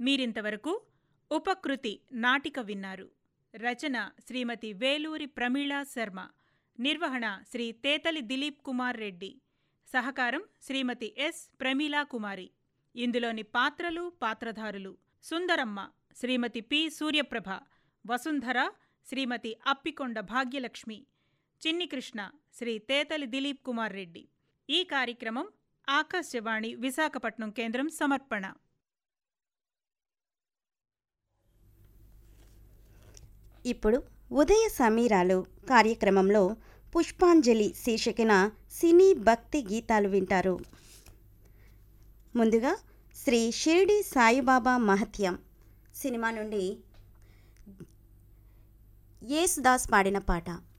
మీరింతవరకు ఉపకృతి నాటిక విన్నారు రచన శ్రీమతి వేలూరి ప్రమీళా శర్మ నిర్వహణ శ్రీ తేతలి దిలీప్ కుమార్ రెడ్డి సహకారం శ్రీమతి ఎస్ ప్రమీలా కుమారి ఇందులోని పాత్రలు పాత్రధారులు సుందరమ్మ శ్రీమతి పి సూర్యప్రభ వసుంధర శ్రీమతి అప్పికొండ భాగ్యలక్ష్మి చిన్ని కృష్ణ శ్రీ తేతలి దిలీప్ కుమార్ రెడ్డి ఈ కార్యక్రమం ఆకాశవాణి విశాఖపట్నం కేంద్రం సమర్పణ ఇప్పుడు ఉదయ సమీరాలు కార్యక్రమంలో పుష్పాంజలి శీర్షికన సినీ భక్తి గీతాలు వింటారు ముందుగా శ్రీ షిరిడి సాయిబాబా మహత్యం సినిమా నుండి యేసుదాస్ పాడిన పాట